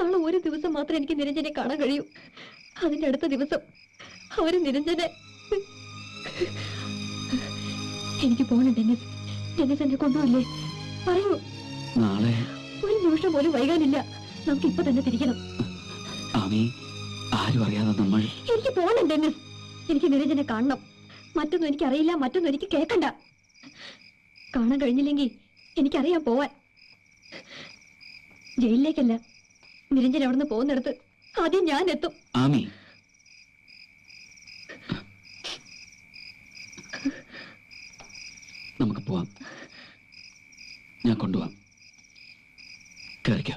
നാളെ ഒരു ദിവസം മാത്രം എനിക്ക് നിരഞ്ജനെ കാണാൻ കഴിയൂ അതിന്റെ അടുത്ത ദിവസം അവര് നിരഞ്ജനെ എനിക്ക് പോകണം ഡെന്നിസ് ഡെന്നിസ് എന്നെ കൊണ്ടുപോയില്ലേ പറയൂ നാളെ ഒരു നിമിഷം പോലും വൈകാനില്ല നമുക്ക് ഇപ്പൊ തന്നെ തിരിക്കണം ആമി ആരും അറിയാതെ നമ്മൾ എനിക്ക് പോകണം ഡെന്നിസ് എനിക്ക് നിരഞ്ജനെ കാണണം മറ്റൊന്നും എനിക്കറിയില്ല മറ്റൊന്നും എനിക്ക് കേൾക്കണ്ട കാണാൻ കഴിഞ്ഞില്ലെങ്കിൽ എനിക്കറിയാം പോവാൻ ജയിലിലേക്കല്ല നിരഞ്ജൻ അവിടുന്ന് പോകുന്നിടത്ത് ആദ്യം ഞാൻ എത്തും ആമി നമുക്ക് പോവാം ഞാൻ കൊണ്ടുപോവാം കയറിക്കോ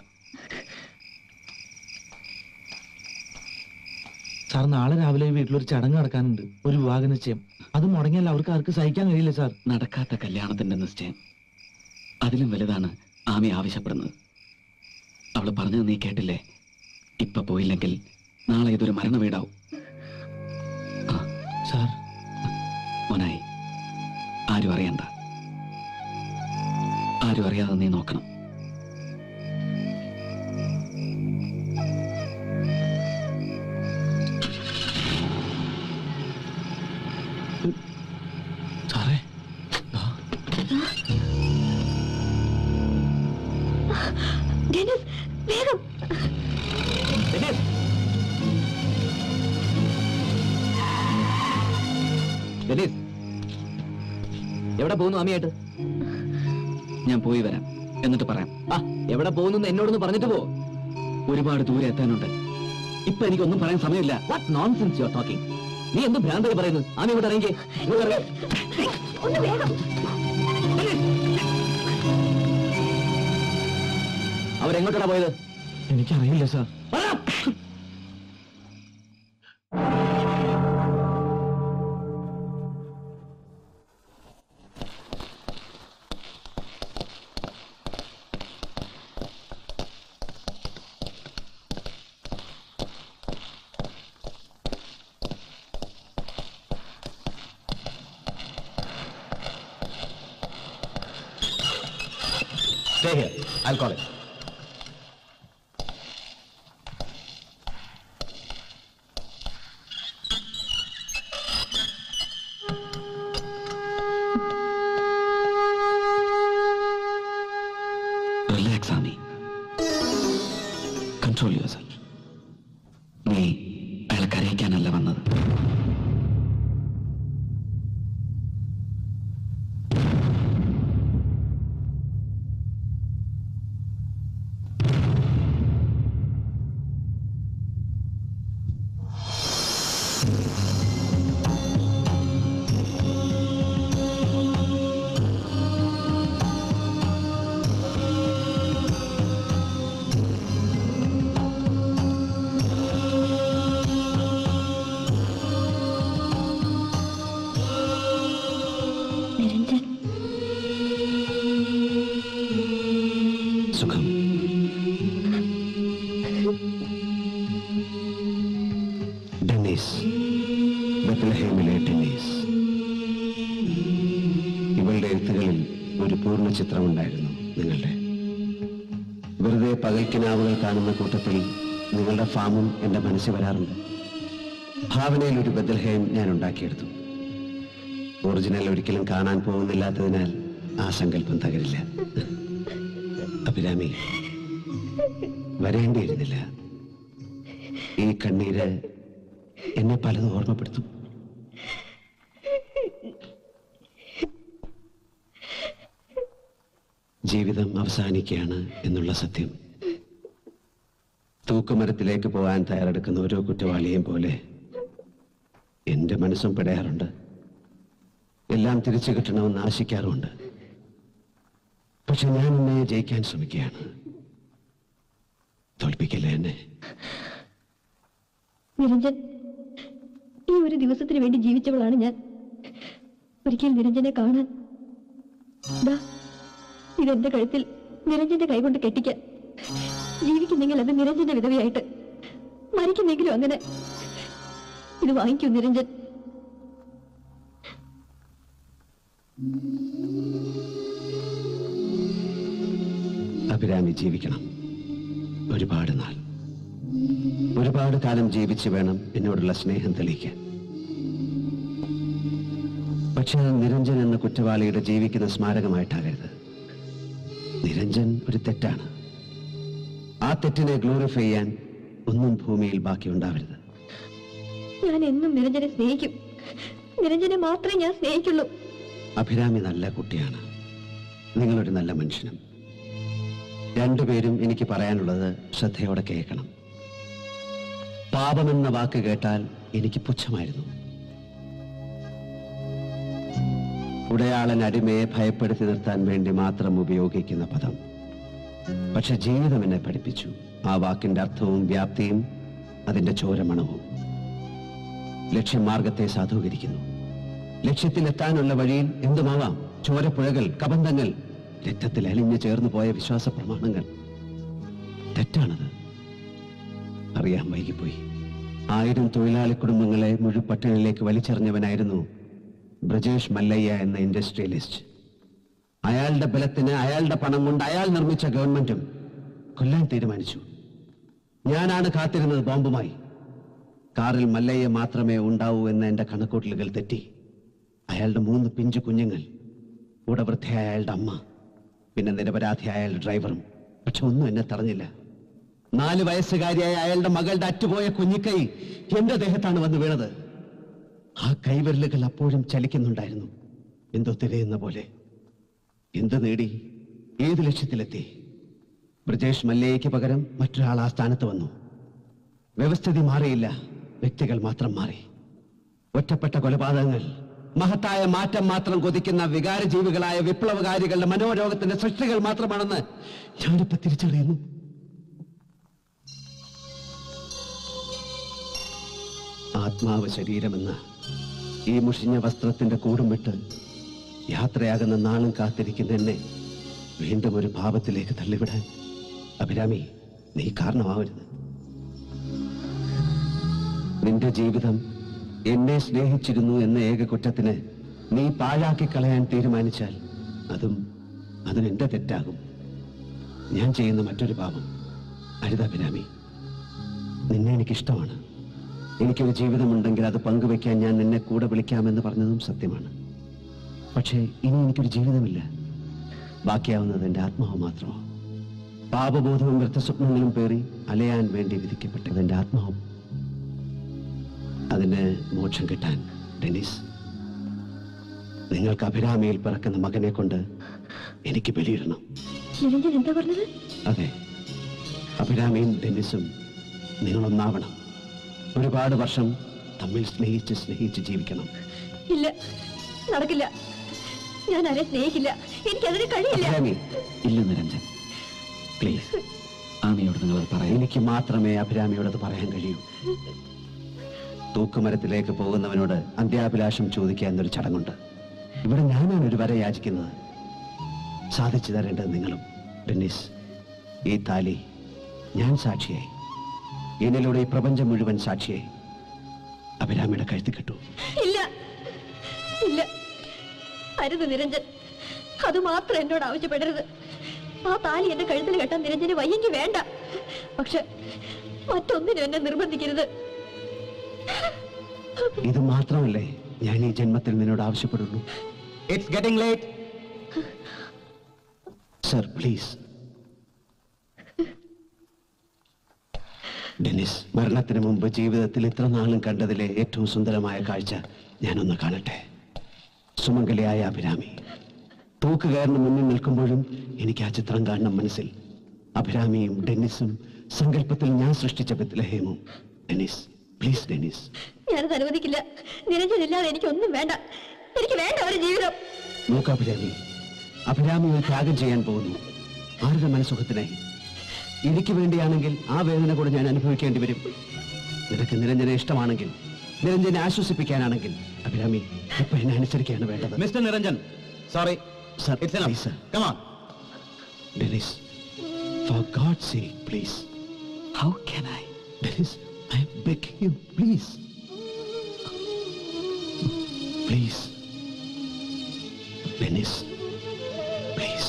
സാർ നാളെ രാവിലെ വീട്ടിലൊരു ചടങ്ങ് നടക്കാനുണ്ട് ഒരു വിവാഹ നിശ്ചയം അത് മുടങ്ങിയാൽ അവർക്ക് ആർക്ക് സഹിക്കാൻ കഴിയില്ല സാർ നടക്കാത്ത കല്യാണത്തിന്റെ നിശ്ചയം അതിലും വലുതാണ് ആമി ആവശ്യപ്പെടുന്നത് അവള് പറഞ്ഞത് നീ കേട്ടില്ലേ ഇപ്പൊ പോയില്ലെങ്കിൽ നാളെ ഇതൊരു മരണ വീടാവും സാർ മോനായി ആരും അറിയണ്ട ആരും അറിയാതെ നീ നോക്കണം സാറേ ഡെന്നിസ് വേഗം ഡെനീസ് എവിടെ പോകുന്നു ആമിയായിട്ട് ഞാൻ പോയി വരാം എന്നിട്ട് പറയാം ആ എവിടെ പോകുന്നു എന്നോടൊന്ന് പറഞ്ഞിട്ട് പോ ഒരുപാട് ദൂരെ എത്താനുണ്ട് ഇപ്പൊ എനിക്കൊന്നും പറയാൻ സമയമില്ല what nonsense you are talking നീ എന്ത് ഭ്രാന്തകൾ പറയുന്നു ആമി ഇവിടെ ഇറങ്ങി ഒന്ന് വേഗം അവരെങ്ങോട്ടാണ് പോയത് എനിക്കറിയില്ല sir Stay here. I'll call it. Relax Ami control yourself നീ അയാളെ കരയിക്കാനല്ല വന്നത് നിരഞ്ജൻ സുഖം ഡെന്നീസ് ബത്ലഹേമിലെ ഡെന്നീസ് ഇവളുടെ എഴുത്തുകളിൽ ഒരു പൂർണ്ണ ചിത്രമുണ്ടായിരുന്നു നിങ്ങളുടെ വെറുതെ പകൽക്കിനാവുകൾ കാണുന്ന കൂട്ടത്തിൽ നിങ്ങളുടെ ഫാമും എൻ്റെ മനസ്സിൽ വരാറുണ്ട് ഭാവനയിൽ ഒരു ബദൽഹേം ഞാൻ ഉണ്ടാക്കിയെടുത്തു ഒറിജിനൽ ഒരിക്കലും കാണാൻ പോകുന്നില്ലാത്തതിനാൽ ആ സങ്കല്പം തകരില്ല അഭിരാമി വരേണ്ടിയിരുന്നില്ല ഈ കണ്ണീര് എന്നെ പലതും ഓർമ്മപ്പെടുത്തും ജീവിതം അവസാനിക്കുകയാണ് എന്നുള്ള സത്യം തൂക്കുമരത്തിലേക്ക് പോകാൻ തയ്യാറെടുക്കുന്ന ഓരോ കുറ്റവാളിയെയും പോലെ എന്റെ മനസ്സും പിടയാറുണ്ട് എല്ലാം തിരിച്ചു കിട്ടണമെന്ന് ആശിക്കാറുമുണ്ട് പക്ഷെ ഞാൻ എന്നെ ജയിക്കാൻ ശ്രമിക്കുകയാണ് തോൽപ്പിക്കില്ല എന്നെ നിരഞ്ജൻ ഈ ഒരു ദിവസത്തിന് വേണ്ടി ജീവിച്ചവളാണ് ഞാൻ ഒരിക്കൽ നിരഞ്ജനെ കാണാൻ ദാ, ഇതെന്റെ കഴുത്തിൽ നിരഞ്ജന്റെ കൈകൊണ്ട് കെട്ടിക്കാൻ ജീവിക്കുന്നെങ്കിൽ അത് നിരഞ്ജന്റെ വിധവയായിട്ട് മരിക്കുന്നെങ്കിലും അങ്ങനെ ഇത് വാങ്ങിക്കൂ നിരഞ്ജൻ അഭിരാമി ജീവിക്കണം ഒരുപാട് നാൾ ഒരുപാട് കാലം ജീവിച്ച് വേണം എന്നോടുള്ള സ്നേഹം തെളിയിക്കാൻ പക്ഷെ അത് നിരഞ്ജൻ എന്ന കുറ്റവാളിയുടെ ജീവിക്കുന്ന സ്മാരകമായിട്ടാകരുത് നിരഞ്ജൻ ഒരു തെറ്റാണ് ആ തെറ്റിനെ ഗ്ലോറിഫൈ ചെയ്യാൻ ഒന്നും ഭൂമിയിൽ ബാക്കി ഉണ്ടാവരുത് ഞാൻ എന്നും നിരഞ്ജനെ സ്നേഹിക്കും നിരഞ്ജനെ മാത്രമേ ഞാൻ സ്നേഹിക്കുള്ളൂ അഭിരാമി നല്ല കുട്ടിയാണ് നിങ്ങളൊരു നല്ല മനുഷ്യനും രണ്ടുപേരും എനിക്ക് പറയാനുള്ളത് ശ്രദ്ധയോടെ കേൾക്കണം പാപമെന്ന വാക്ക് കേട്ടാൽ എനിക്ക് പുച്ഛമായിരുന്നു ഉടയാളൻ അടിമയെ ഭയപ്പെടുത്തി നിർത്താൻ വേണ്ടി മാത്രം ഉപയോഗിക്കുന്ന പദം പക്ഷെ ജീവിതം എന്നെ പഠിപ്പിച്ചു ആ വാക്കിന്റെ അർത്ഥവും വ്യാപ്തിയും അതിന്റെ ചോരമണവും ലക്ഷ്യമാർഗത്തെ സാധൂകരിക്കുന്നു ലക്ഷ്യത്തിലെത്താനുള്ള വഴിയിൽ എന്തുമാവാം ചോരപ്പുഴകൾ കബന്ധങ്ങൾ രക്തത്തിൽ അലിഞ്ഞു ചേർന്നു പോയ വിശ്വാസ പ്രമാണങ്ങൾ തെറ്റാണത് അറിയാൻ വൈകിപ്പോയി ആയിരം തൊഴിലാളി കുടുംബങ്ങളെ മുഴുപട്ടിണിലേക്ക് വലിച്ചെറിഞ്ഞവനായിരുന്നു ബ്രജേഷ് മല്ലയ്യ എന്ന ഇൻഡസ്ട്രിയലിസ്റ്റ് അയാളുടെ ബലത്തിന് അയാളുടെ പണം കൊണ്ട് അയാൾ നിർമ്മിച്ച ഗവൺമെന്റും കൊല്ലാൻ തീരുമാനിച്ചു ഞാനാണ് കാത്തിരുന്നത് ബോംബുമായി കാറിൽ മല്ലയ്യ മാത്രമേ ഉണ്ടാവൂ എന്ന എന്റെ കണക്കൂട്ടലുകൾ തെറ്റി അയാളുടെ മൂന്ന് പിഞ്ചു കുഞ്ഞുങ്ങൾ കൂടെ വൃദ്ധയായ അയാളുടെ അമ്മ പിന്നെ നിരപരാധിയായ അയാളുടെ ഡ്രൈവറും പക്ഷെ ഒന്നും എന്നെ തടഞ്ഞില്ല നാല് വയസ്സുകാരിയായ അയാളുടെ മകളുടെ അറ്റുപോയ കുഞ്ഞിക്കൈ എന്റെ ദേഹത്താണ് വന്ന് വീണത് ആ കൈവിരലുകൾ അപ്പോഴും ചലിക്കുന്നുണ്ടായിരുന്നു എന്തോ തിരയുന്ന പോലെ എന്ത് നേടി ഏത് ലക്ഷ്യത്തിലെത്തി ബ്രിജേഷ് മല്ലയ്യയ്ക്ക് പകരം മറ്റൊരാൾ ആ സ്ഥാനത്ത് വന്നു വ്യവസ്ഥിതി മാറിയില്ല വ്യക്തികൾ മാത്രം മാറി ഒറ്റപ്പെട്ട കൊലപാതകങ്ങൾ മഹത്തായ മാറ്റം മാത്രം കൊതിക്കുന്ന വികാരജീവികളായ വിപ്ലവകാരികളുടെ മനോരോഗത്തിന്റെ സൃഷ്ടികൾ മാത്രമാണെന്ന് ഞാനിപ്പോ തിരിച്ചറിയുന്നു ആത്മാവ് ശരീരമെന്ന ഈ മുഷിഞ്ഞ വസ്ത്രത്തിന്റെ കൂടും വിട്ട് യാത്രയാകുന്ന നാളും കാത്തിരിക്കുന്ന എന്നെ വീണ്ടും ഒരു ഭാവത്തിലേക്ക് തള്ളിവിടാൻ അഭിരാമി നീ കാരണമാവരുത് നിന്റെ ജീവിതം എന്നെ സ്നേഹിച്ചിരുന്നു എന്ന ഏക കുറ്റത്തിന് നീ പാഴാക്കി കളയാൻ തീരുമാനിച്ചാൽ അതും അതും എന്റെ തെറ്റാകും ഞാൻ ചെയ്യുന്ന മറ്റൊരു പാപം അരുതഭിരാമി നിന്നെ എനിക്കിഷ്ടമാണ് എനിക്കൊരു ജീവിതമുണ്ടെങ്കിൽ അത് പങ്കുവെക്കാൻ ഞാൻ നിന്നെ കൂടെ വിളിക്കാമെന്ന് പറഞ്ഞതും സത്യമാണ് പക്ഷേ ഇനി എനിക്കൊരു ജീവിതമില്ല ബാക്കിയാവുന്നത് എൻ്റെ ആത്മാവ് മാത്രമോ പാപബോധവും വ്യർത്ഥസ്വപ്നങ്ങളും പേറി അലയാൻ വേണ്ടി വിധിക്കപ്പെട്ടത് എൻ്റെ ആത്മാവും അതിന് മോക്ഷം കിട്ടാൻ ഡെന്നിസ് നിങ്ങൾക്ക് അഭിരാമിയിൽ പിറക്കുന്ന മകനെ കൊണ്ട് എനിക്ക് ബലിയിടണം നിരഞ്ജൻ എന്താ പറഞ്ഞത് അതെ അഭിരാമിയും ഡെന്നിസും നിങ്ങളൊന്നാവണം ഒരുപാട് വർഷം തമ്മിൽ സ്നേഹിച്ച് സ്നേഹിച്ച് ജീവിക്കണം ഇല്ല നടക്കില്ല ഞാൻ ആരെ സ്നേഹിക്കില്ല എനിക്കതിന് കഴിയില്ല അഭിരാമി ഇല്ല നിരഞ്ജൻ പ്ലീസ് ആമിയോട് നിങ്ങളത് പറയാം എനിക്ക് മാത്രമേ അഭിരാമിയോടത് പറയാൻ കഴിയൂ തൂക്കുമരത്തിലേക്ക് പോകുന്നവനോട് അന്ത്യാഭിലാഷം ചോദിക്കുക എന്നൊരു ചടങ്ങുണ്ട് ഇവിടെ ഞാനാണ് ഒരു വര യാചിക്കുന്നത് സാധിച്ചു തരേണ്ടത് നിങ്ങളും ഡെന്നിസ് ഈ താലി ഞാൻ സാക്ഷിയായി എന്നിലൂടെ ഈ പ്രപഞ്ചം മുഴുവൻ സാക്ഷിയായി അഭിരാമിയുടെ കഴുത്തി കിട്ടു ഇല്ല ഇല്ല അരുത് നിരഞ്ജൻ അത് മാത്രം എന്നോട് ആവശ്യപ്പെടരുത് ആ താലി എന്റെ കഴുത്തിൽ കെട്ടാൻ നിരഞ്ജന് വയ്യെങ്കിൽ വേണ്ട പക്ഷെ മറ്റൊന്നിനും എന്നെ നിർബന്ധിക്കരുത് ഇത് മാത്രമല്ലേ ഞാൻ ഈ ജന്മത്തിൽ നിന്നോട് ആവശ്യപ്പെടുള്ളൂ it's getting late sir please Dennis മരണത്തിന് മുമ്പ് ജീവിതത്തിൽ ഇത്ര നാളും കണ്ടതിലെ ഏറ്റവും സുന്ദരമായ കാഴ്ച ഞാനൊന്ന് കാണട്ടെ സുമംഗലിയായ അഭിരാമി തൂക്കുകയറിന് മുന്നിൽ നിൽക്കുമ്പോഴും എനിക്ക് ആ ചിത്രം കാണണം മനസ്സിൽ അഭിരാമിയും ഡെന്നിസും സങ്കല്പത്തിൽ ഞാൻ സൃഷ്ടിച്ച ബത്ലഹേമും ഡെന്നിസ് പ്ലീസ് ഡെന്നിസ് ഞാനത് അനുവദിക്കില്ല നിരഞ്ജനില്ലാതെ എനിക്കൊന്നും വേണ്ട എനിക്ക് വേണ്ട ഒരു ജീവിതം നോക്ക് അഭിരാമി അഭിരാമി ഒരു ത്യാഗം ചെയ്യാൻ പോകുന്നു ആരുടെ മനസ്സുഖത്തിനായി എനിക്ക് വേണ്ടിയാണെങ്കിൽ ആ വേദന കൂടെ ഞാൻ അനുഭവിക്കേണ്ടി വരും നിനക്ക് നിരഞ്ജനെ ഇഷ്ടമാണെങ്കിൽ നിരഞ്ജനെ ആശ്വസിപ്പിക്കാനാണെങ്കിൽ അഭിരാമി ഇപ്പൊ എന്നെ അനുസരിക്കുകയാണ് വേണ്ടത് mister Niranjan sorry sir It's enough. Please sir come on Denis for God sake please how can I Denis I am begging you please please Denis please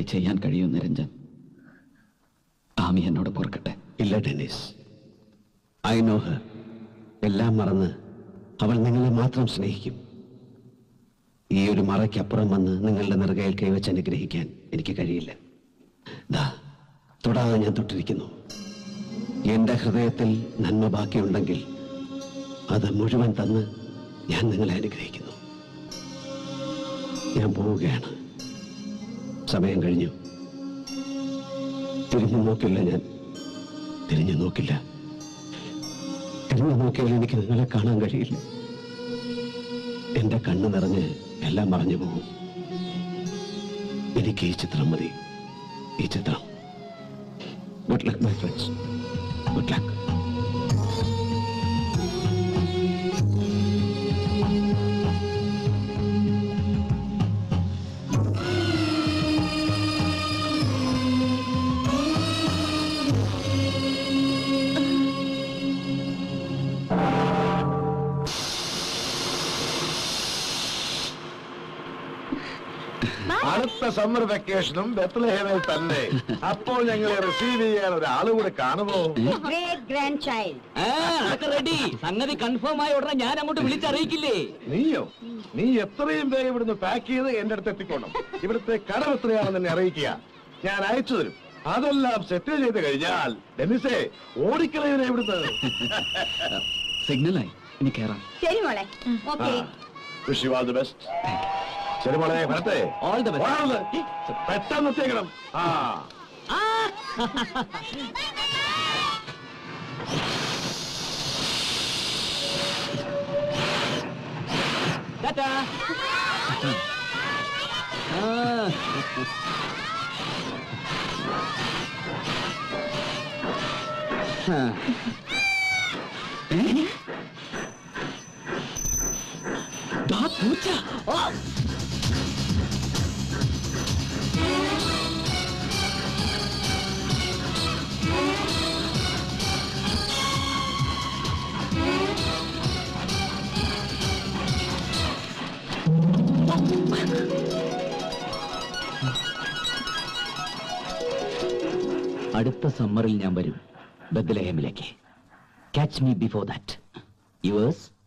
ചെയ്യാൻ കഴിയും നിരഞ്ജൻ ആമി എന്നോട് പൊറുക്കട്ടെ ഇല്ല ഡെന്നിസ് ഐ നോ ഹർ എല്ലാം മറന്ന് അവൾ നിങ്ങളെ മാത്രം സ്നേഹിക്കും ഈ ഒരു മറയ്ക്കപ്പുറം വന്ന് നിങ്ങളുടെ നെറുകയിൽ കൈവച്ച് അനുഗ്രഹിക്കാൻ എനിക്ക് കഴിയില്ല ദാ തൊടാതെ ഞാൻ തൊട്ടിരിക്കുന്നു എന്റെ ഹൃദയത്തിൽ നന്മ ബാക്കിയുണ്ടെങ്കിൽ അത് മുഴുവൻ തന്ന് ഞാൻ നിങ്ങളെ അനുഗ്രഹിക്കുന്നു ഞാൻ പോവുകയാണ് സമയം കഴിഞ്ഞു തിരിഞ്ഞു നോക്കില്ല ഞാൻ തിരിഞ്ഞു നോക്കില്ല തിരിഞ്ഞു നോക്കിയാൽ എനിക്ക് നിങ്ങളെ കാണാൻ കഴിയില്ല എന്റെ കണ്ണ് നിറഞ്ഞ് എല്ലാം മറഞ്ഞു പോകും എനിക്ക് ഈ ചിത്രം മതി ഈ ചിത്രം good luck my friends good luck അടുത്ത സമ്മർ വെക്കേഷനും ബെത്ലഹേമിൽ തന്നെ അപ്പോൾ ഞങ്ങളെ റിസീവ് ചെയ്യാൻ ഒരാള് കൂടെ കാണുമോ great grandchild. റെഡി സംഗതി കൺഫേം ആയ ഉടനെ ഞാൻ അങ്ങോട്ട് വിളിച്ചറിയിക്കില്ലേ നീയോ നീ എത്രയും വേഗം ഇവിടുന്ന് പാക്ക് ചെയ്ത് എന്റെ അടുത്ത് എത്തിക്കോണം ഇവിടുത്തെ കടം എത്രയാണെന്ന് എന്നെ അറിയിക്കുക ഞാൻ അയച്ചു തരും അതെല്ലാം സെറ്റിൽ ചെയ്ത് കഴിഞ്ഞാൽ ഡെനിസേ ഓടിക്കളയുന്നേ ഇവിടുന്ന് സിഗ്നലായി ഇനി കേറാം ശരി മോളെ okay wish you all the best ശരി മോളെ വരട്ടെ All the best. ഓടാതെ. പെട്ടെന്ന് എത്തിക്കണം ആ ടാറ്റാ. ആ. ആ. ഏ? ദാ പൂച്ച ആ. അടുത്ത സമ്മറിൽ ഞാൻ വരും ബദ്ലഹേമിലേക്ക് catch me before that yours